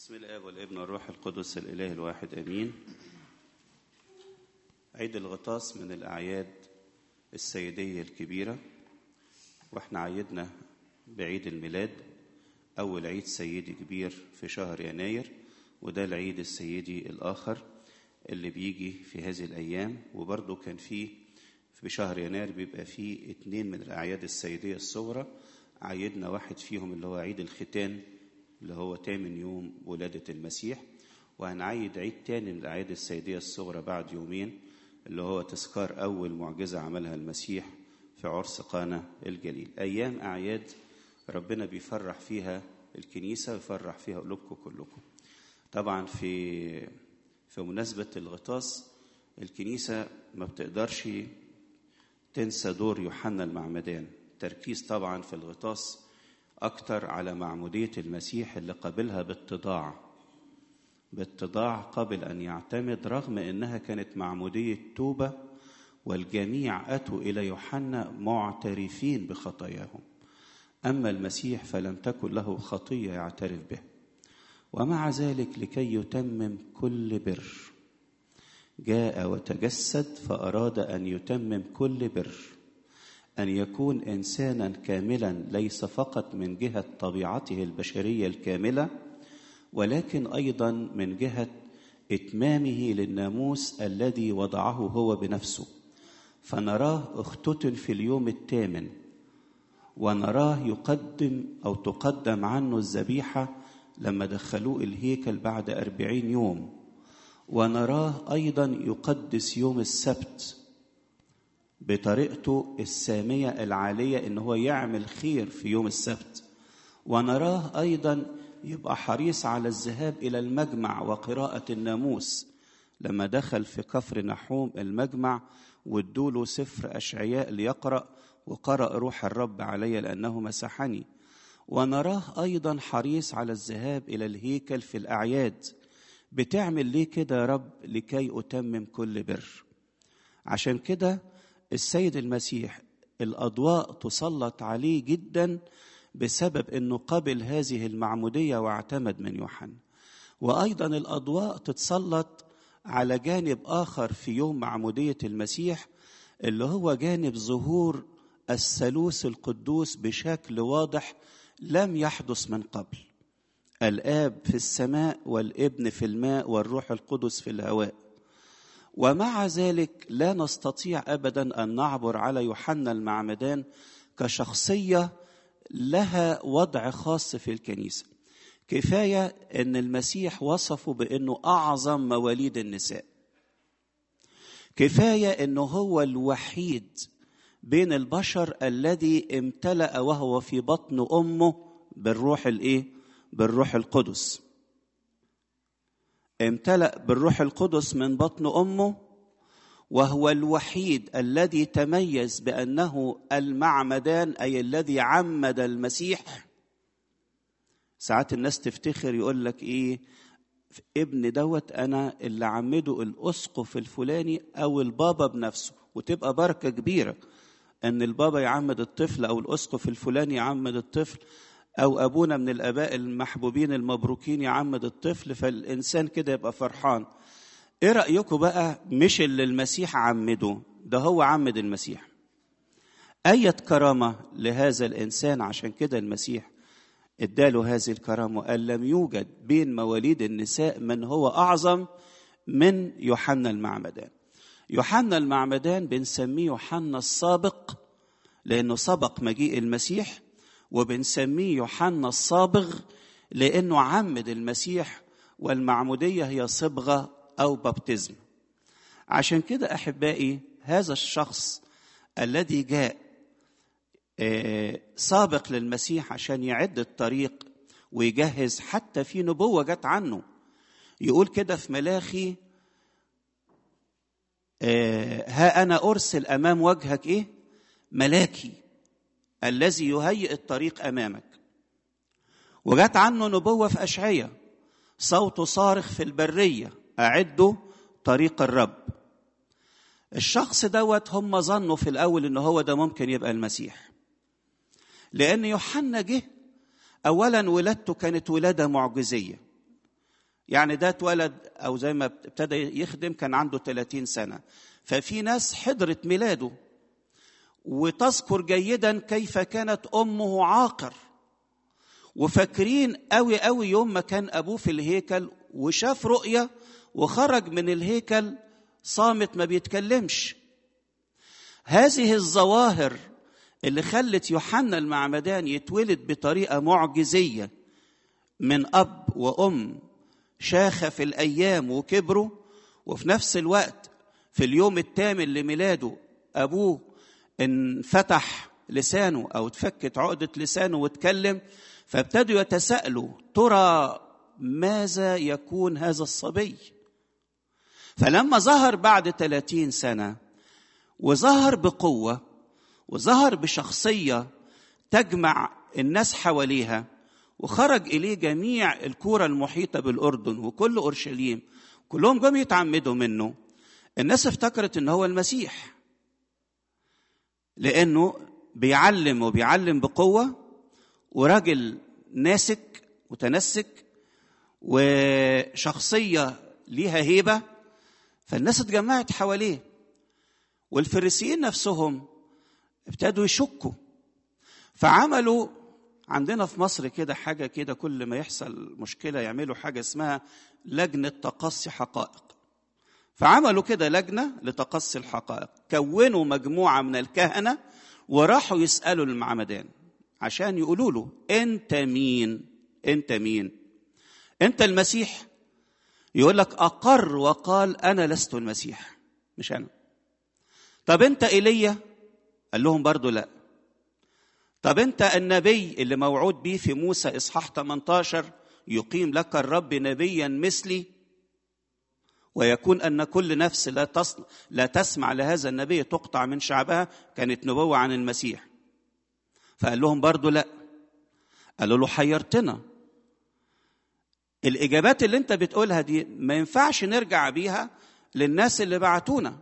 بسم الاب والابن والروح القدس الاله الواحد امين عيد الغطاس من الاعياد السيديه الكبيره واحنا عيدنا بعيد الميلاد اول عيد سيدي كبير في شهر يناير وده العيد السيدي الاخر اللي بيجي في هذه الايام وبرضه كان فيه في شهر يناير بيبقى فيه اتنين من الاعياد السيديه الصغرى عيدنا واحد فيهم اللي هو عيد الختان اللي هو تامن يوم ولادة المسيح وهنعيد عيد تاني من الأعياد السيدية الصغرى بعد يومين اللي هو تذكار أول معجزة عملها المسيح في عرس قانا الجليل أيام أعياد ربنا بيفرح فيها الكنيسة ويفرح فيها قلوبكم كلكم طبعا في في مناسبة الغطاس الكنيسة ما بتقدرش تنسى دور يوحنا المعمدان تركيز طبعا في الغطاس أكتر على معمودية المسيح اللي قبلها باتضاع باتضاع قبل أن يعتمد رغم أنها كانت معمودية توبة والجميع أتوا إلى يوحنا معترفين بخطاياهم أما المسيح فلم تكن له خطية يعترف بها ومع ذلك لكي يتمم كل بر جاء وتجسد فأراد أن يتمم كل بر ان يكون انسانا كاملا ليس فقط من جهه طبيعته البشريه الكامله ولكن ايضا من جهه اتمامه للناموس الذي وضعه هو بنفسه فنراه اختتن في اليوم الثامن ونراه يقدم او تقدم عنه الذبيحه لما دخلوه الهيكل بعد أربعين يوم ونراه أيضا يقدس يوم السبت بطريقته السامية العالية إن هو يعمل خير في يوم السبت ونراه أيضا يبقى حريص على الذهاب إلى المجمع وقراءة الناموس لما دخل في كفر نحوم المجمع وادوله سفر أشعياء ليقرأ وقرأ روح الرب علي لأنه مسحني ونراه أيضا حريص على الذهاب إلى الهيكل في الأعياد بتعمل ليه كده يا رب لكي أتمم كل بر عشان كده السيد المسيح الاضواء تسلط عليه جدا بسبب انه قبل هذه المعموديه واعتمد من يوحنا وايضا الاضواء تتسلط على جانب اخر في يوم معموديه المسيح اللي هو جانب ظهور الثالوث القدوس بشكل واضح لم يحدث من قبل الاب في السماء والابن في الماء والروح القدس في الهواء ومع ذلك لا نستطيع ابدا ان نعبر على يوحنا المعمدان كشخصيه لها وضع خاص في الكنيسه كفايه ان المسيح وصفه بانه اعظم مواليد النساء كفايه انه هو الوحيد بين البشر الذي امتلا وهو في بطن امه بالروح الايه بالروح القدس امتلأ بالروح القدس من بطن امه وهو الوحيد الذي تميز بانه المعمدان اي الذي عمد المسيح ساعات الناس تفتخر يقول لك ايه ابن دوت انا اللي عمده الاسقف الفلاني او البابا بنفسه وتبقى بركه كبيره ان البابا يعمد الطفل او الاسقف الفلاني يعمد الطفل أو أبونا من الآباء المحبوبين المبروكين يعمد الطفل فالإنسان كده يبقى فرحان إيه رأيكم بقى مش اللي المسيح عمده ده هو عمد المسيح أية كرامة لهذا الإنسان عشان كده المسيح اداله هذه الكرامة وقال لم يوجد بين مواليد النساء من هو أعظم من يوحنا المعمدان يوحنا المعمدان بنسميه يوحنا السابق لأنه سبق مجيء المسيح وبنسميه يوحنا الصابغ لانه عمد المسيح والمعموديه هي صبغه او بابتزم عشان كده احبائي هذا الشخص الذي جاء سابق للمسيح عشان يعد الطريق ويجهز حتى في نبوه جت عنه يقول كده في ملاخي ها انا ارسل امام وجهك ايه ملاكي الذي يهيئ الطريق امامك وجت عنه نبوه في اشعياء صوت صارخ في البريه اعدوا طريق الرب الشخص دوت هم ظنوا في الاول ان هو ده ممكن يبقى المسيح لان يوحنا جه اولا ولادته كانت ولاده معجزيه يعني ده اتولد او زي ما ابتدى يخدم كان عنده 30 سنه ففي ناس حضرت ميلاده وتذكر جيدا كيف كانت امه عاقر وفاكرين قوي قوي يوم ما كان ابوه في الهيكل وشاف رؤيه وخرج من الهيكل صامت ما بيتكلمش هذه الظواهر اللي خلت يوحنا المعمدان يتولد بطريقه معجزيه من اب وام شاخ في الايام وكبروا وفي نفس الوقت في اليوم الثامن لميلاده ابوه انفتح لسانه او اتفكت عقده لسانه واتكلم فابتدوا يتساءلوا ترى ماذا يكون هذا الصبي فلما ظهر بعد 30 سنه وظهر بقوه وظهر بشخصيه تجمع الناس حواليها وخرج اليه جميع الكوره المحيطه بالاردن وكل اورشليم كلهم جم يتعمدوا منه الناس افتكرت ان هو المسيح لانه بيعلم وبيعلم بقوه وراجل ناسك متنسك وشخصيه ليها هيبه فالناس اتجمعت حواليه والفريسيين نفسهم ابتدوا يشكوا فعملوا عندنا في مصر كده حاجه كده كل ما يحصل مشكله يعملوا حاجه اسمها لجنه تقصي حقائق فعملوا كده لجنه لتقصي الحقائق كونوا مجموعه من الكهنه وراحوا يسالوا المعمدان عشان يقولوا له انت مين انت مين انت المسيح يقول لك اقر وقال انا لست المسيح مش انا طب انت ايليا قال لهم برضو لا طب انت النبي اللي موعود بيه في موسى اصحاح 18 يقيم لك الرب نبيا مثلي ويكون ان كل نفس لا تصل لا تسمع لهذا النبي تقطع من شعبها كانت نبوه عن المسيح فقال لهم برضو لا قالوا له حيرتنا الاجابات اللي انت بتقولها دي ما ينفعش نرجع بيها للناس اللي بعتونا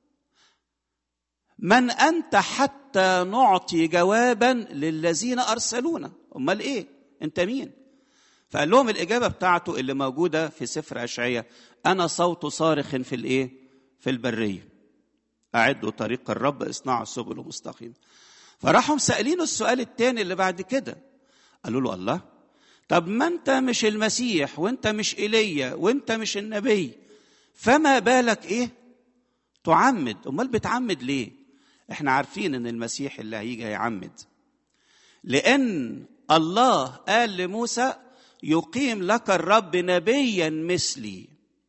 من انت حتى نعطي جوابا للذين ارسلونا امال ايه انت مين فقال لهم الاجابه بتاعته اللي موجوده في سفر اشعياء انا صوت صارخ في الايه في البريه اعدوا طريق الرب اصنعوا السبل مستقيم فراحوا مسالينه السؤال الثاني اللي بعد كده قالوا له الله طب ما انت مش المسيح وانت مش ايليا وانت مش النبي فما بالك ايه تعمد امال بتعمد ليه احنا عارفين ان المسيح اللي هيجي هيعمد لان الله قال لموسى يقيم لك الرب نبيا مثلي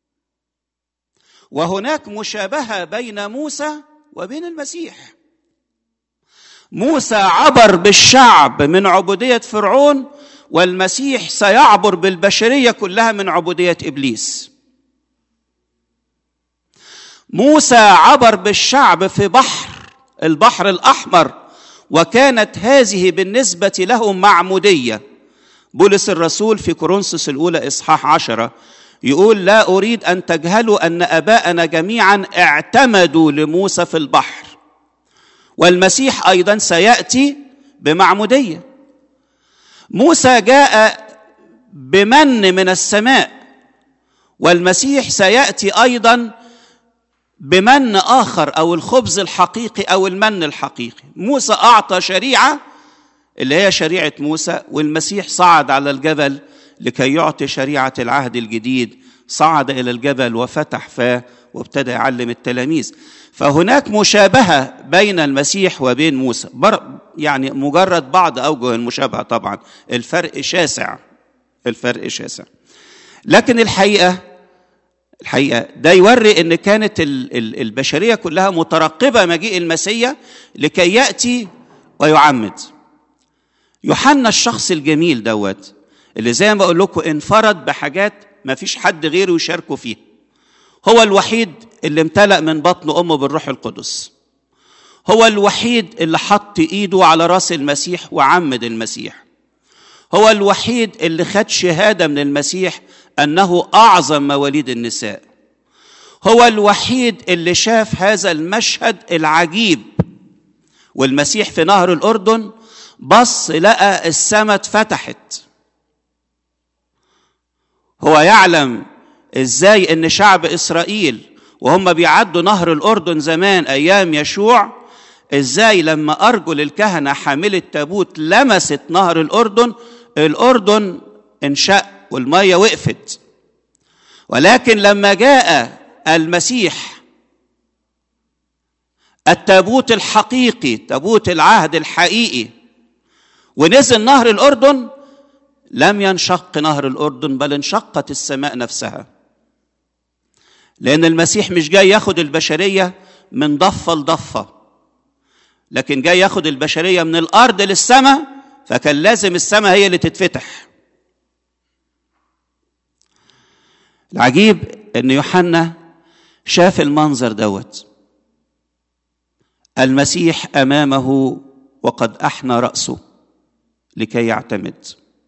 وهناك مشابهه بين موسى وبين المسيح موسى عبر بالشعب من عبوديه فرعون والمسيح سيعبر بالبشريه كلها من عبوديه ابليس موسى عبر بالشعب في بحر البحر الاحمر وكانت هذه بالنسبه لهم معموديه بولس الرسول في كورنثوس الاولى اصحاح عشره يقول لا اريد ان تجهلوا ان اباءنا جميعا اعتمدوا لموسى في البحر والمسيح ايضا سياتي بمعموديه موسى جاء بمن من السماء والمسيح سياتي ايضا بمن اخر او الخبز الحقيقي او المن الحقيقي موسى اعطى شريعه اللي هي شريعه موسى والمسيح صعد على الجبل لكي يعطي شريعه العهد الجديد صعد الى الجبل وفتح فاه وابتدى يعلم التلاميذ فهناك مشابهه بين المسيح وبين موسى يعني مجرد بعض اوجه المشابهه طبعا الفرق شاسع الفرق شاسع لكن الحقيقه الحقيقه ده يوري ان كانت البشريه كلها مترقبه مجيء المسيا لكي ياتي ويعمد يوحنا الشخص الجميل دوت اللي زي ما بقول لكم انفرد بحاجات ما فيش حد غيره يشاركه فيها هو الوحيد اللي امتلأ من بطن امه بالروح القدس هو الوحيد اللي حط ايده على راس المسيح وعمد المسيح هو الوحيد اللي خد شهاده من المسيح انه اعظم مواليد النساء هو الوحيد اللي شاف هذا المشهد العجيب والمسيح في نهر الاردن بص لقى السماء اتفتحت هو يعلم ازاي ان شعب اسرائيل وهم بيعدوا نهر الاردن زمان ايام يشوع ازاي لما ارجل الكهنه حامله تابوت لمست نهر الاردن الاردن انشق والميه وقفت ولكن لما جاء المسيح التابوت الحقيقي تابوت العهد الحقيقي ونزل نهر الاردن لم ينشق نهر الاردن بل انشقت السماء نفسها لان المسيح مش جاي ياخد البشريه من ضفه لضفه لكن جاي ياخد البشريه من الارض للسماء فكان لازم السماء هي اللي تتفتح العجيب ان يوحنا شاف المنظر دوت المسيح امامه وقد احنى راسه لكي يعتمد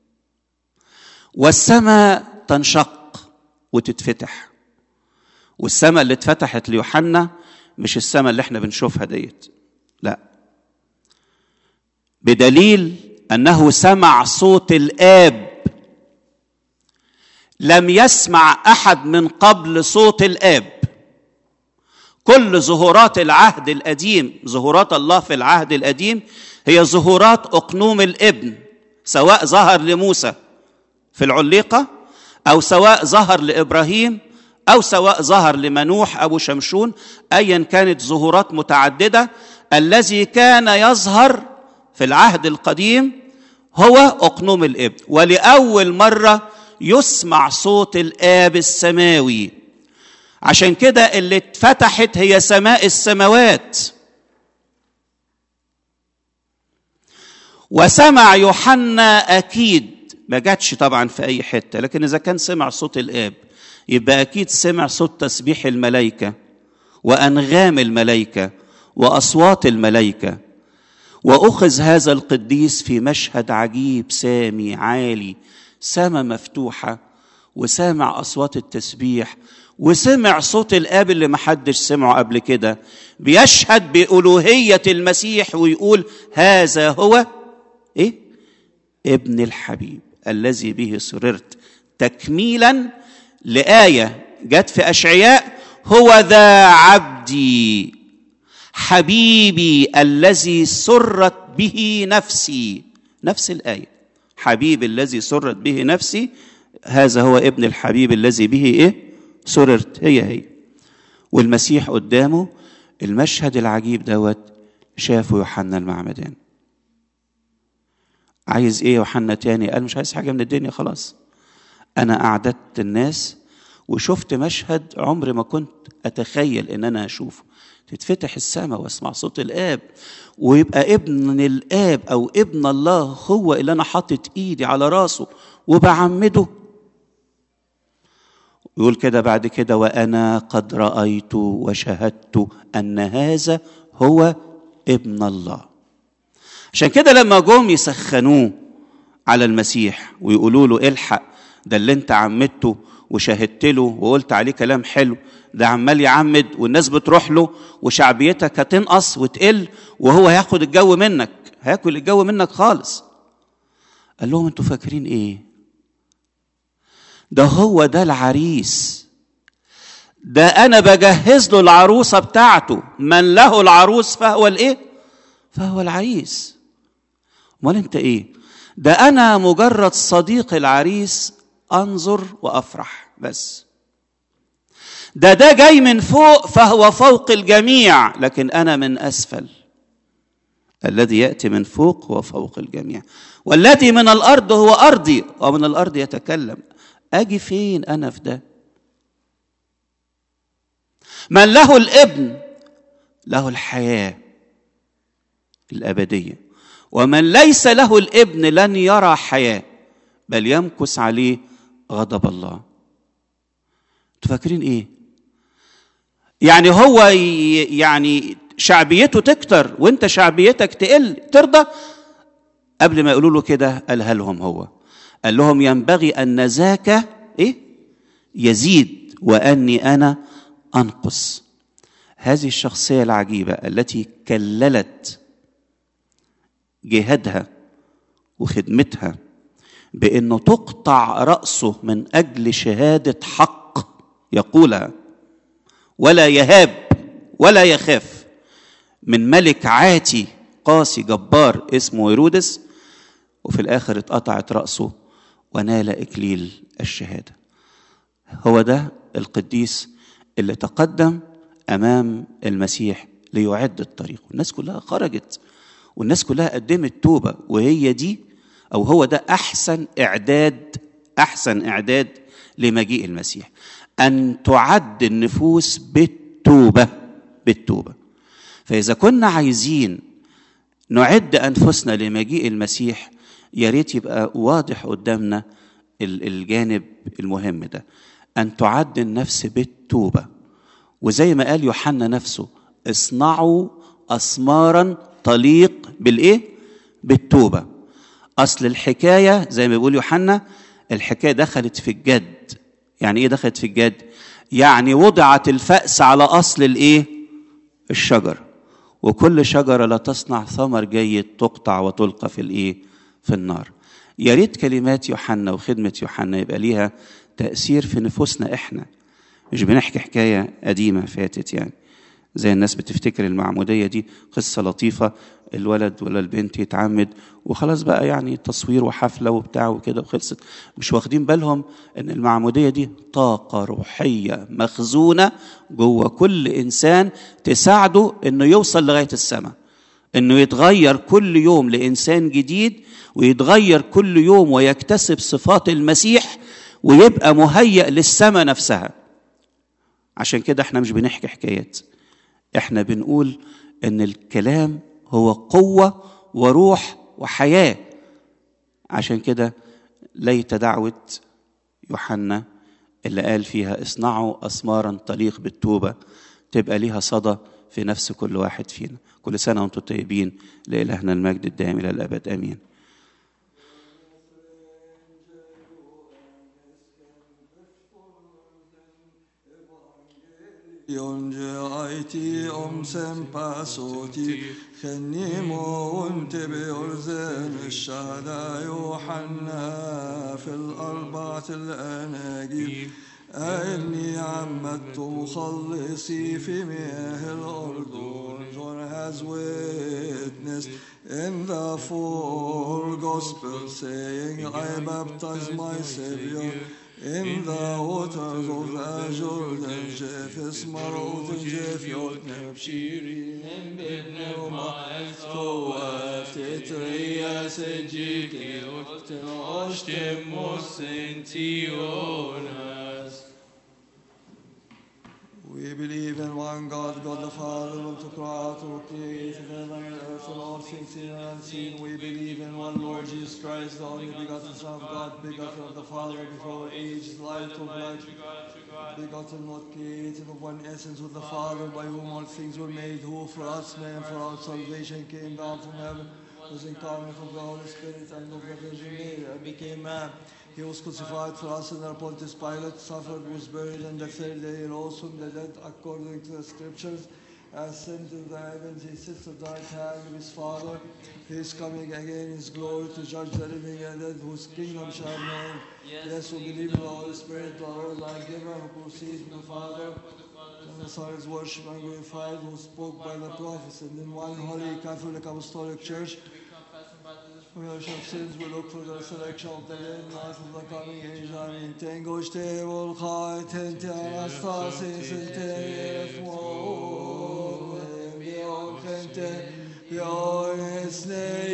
والسماء تنشق وتتفتح والسماء اللي اتفتحت ليوحنا مش السماء اللي احنا بنشوفها ديت لا بدليل انه سمع صوت الاب لم يسمع احد من قبل صوت الاب كل ظهورات العهد القديم ظهورات الله في العهد القديم هي ظهورات اقنوم الابن سواء ظهر لموسى في العليقه او سواء ظهر لابراهيم او سواء ظهر لمنوح ابو شمشون ايا كانت ظهورات متعدده الذي كان يظهر في العهد القديم هو اقنوم الابن ولاول مره يسمع صوت الاب السماوي عشان كده اللي اتفتحت هي سماء السماوات وسمع يوحنا اكيد ما جاتش طبعا في اي حته لكن اذا كان سمع صوت الاب يبقى اكيد سمع صوت تسبيح الملائكه وانغام الملائكه واصوات الملائكه واخذ هذا القديس في مشهد عجيب سامي عالي سما مفتوحه وسامع اصوات التسبيح وسمع صوت الاب اللي محدش سمعه قبل كده بيشهد بالوهيه المسيح ويقول هذا هو ايه ابن الحبيب الذي به سررت تكميلا لايه جت في اشعياء هو ذا عبدي حبيبي الذي سرت به نفسي نفس الايه حبيبي الذي سرت به نفسي هذا هو ابن الحبيب الذي به ايه سررت هي هي والمسيح قدامه المشهد العجيب دوت شافه يوحنا المعمدان عايز ايه يوحنا تاني قال مش عايز حاجه من الدنيا خلاص انا اعددت الناس وشفت مشهد عمري ما كنت اتخيل ان انا اشوفه تتفتح السماء واسمع صوت الاب ويبقى ابن الاب او ابن الله هو اللي انا حاطط ايدي على راسه وبعمده يقول كده بعد كده وانا قد رايت وشهدت ان هذا هو ابن الله عشان كده لما جم يسخنوه على المسيح ويقولوا له الحق ده اللي انت عمدته وشهدت له وقلت عليه كلام حلو ده عمال يعمد والناس بتروح له وشعبيتك هتنقص وتقل وهو هياخد الجو منك هياكل الجو منك خالص قال لهم انتوا فاكرين ايه ده هو ده العريس ده انا بجهز له العروسه بتاعته من له العروس فهو الايه فهو العريس امال انت ايه ده انا مجرد صديق العريس انظر وافرح بس ده ده جاي من فوق فهو فوق الجميع لكن انا من اسفل الذي ياتي من فوق هو فوق الجميع والذي من الارض هو ارضي ومن الارض يتكلم اجي فين انا في ده من له الابن له الحياه الابديه ومن ليس له الابن لن يرى حياه بل يمكث عليه غضب الله انتوا فاكرين ايه يعني هو يعني شعبيته تكتر وانت شعبيتك تقل ترضى قبل ما يقولوا له كده قالها لهم هو قال لهم ينبغي ان ذاك ايه يزيد واني انا انقص هذه الشخصيه العجيبه التي كللت جهادها وخدمتها بانه تقطع راسه من اجل شهاده حق يقولها ولا يهاب ولا يخاف من ملك عاتي قاسي جبار اسمه هيرودس وفي الاخر اتقطعت راسه ونال اكليل الشهاده هو ده القديس اللي تقدم امام المسيح ليعد الطريق والناس كلها خرجت والناس كلها قدمت توبه وهي دي او هو ده احسن اعداد احسن اعداد لمجيء المسيح ان تعد النفوس بالتوبه بالتوبه فاذا كنا عايزين نعد انفسنا لمجيء المسيح يا ريت يبقى واضح قدامنا الجانب المهم ده ان تعد النفس بالتوبه وزي ما قال يوحنا نفسه اصنعوا اسمارا تليق بالايه بالتوبه اصل الحكايه زي ما بيقول يوحنا الحكايه دخلت في الجد يعني ايه دخلت في الجد يعني وضعت الفأس على اصل الايه الشجر وكل شجره لا تصنع ثمر جيد تقطع وتلقى في الايه في النار يا ريت كلمات يوحنا وخدمه يوحنا يبقى ليها تاثير في نفوسنا احنا مش بنحكي حكايه قديمه فاتت يعني زي الناس بتفتكر المعموديه دي قصه لطيفه الولد ولا البنت يتعمد وخلاص بقى يعني تصوير وحفله وبتاع وكده وخلصت مش واخدين بالهم ان المعموديه دي طاقه روحيه مخزونه جوه كل انسان تساعده انه يوصل لغايه السماء انه يتغير كل يوم لانسان جديد ويتغير كل يوم ويكتسب صفات المسيح ويبقى مهيأ للسماء نفسها عشان كده احنا مش بنحكي حكايات احنا بنقول ان الكلام هو قوه وروح وحياه عشان كده ليت دعوه يوحنا اللي قال فيها اصنعوا اسمارا تليق بالتوبه تبقى ليها صدى في نفس كل واحد فينا كل سنه وانتم طيبين لالهنا المجد الدائم الى الابد امين Yonce ayti om sempasoti خنيمو وانت بيرزن الشهداء يوحنا في الأربعة الأناجيل أني عمدت مخلصي في مياه الأردن John has witnessed in the four Gospels saying I baptize my Savior in the waters of the Jordan Jefes marot Jef Yotneb Shirin Bednema Toaf Tetria Sejike Okten Oshtemos Sentionas We believe in one God, God the Father, Lord to creator, who created heaven and earth and all things seen and unseen. We believe in one Lord Jesus Christ, the only begotten Son of God, begotten of the Father before all ages, light of light, begotten, not created of one essence with the Father, by whom all things were made, who for us men, for our salvation, came down from heaven, was incarnate of the Holy Spirit and of the Virgin Mary, and became man. He was crucified for us under Pontius Pilate, suffered, was buried, and the third day he rose from the dead according to the scriptures. Ascended to the heavens, he sits at the right hand of his Father. He is coming again in his glory to judge the living and dead, whose kingdom shall reign. Yes, we believe in the Holy Spirit, the Lord, like giver, who proceeds from the Father. And the Son is worshipped and glorified, who spoke by the prophets, and in one holy Catholic Apostolic Church. We are of sins, we look for the resurrection of the dead, life of the coming age. Amen. Tengo ste volkai, tente anastasis, tente mo, bio gente, bio es ne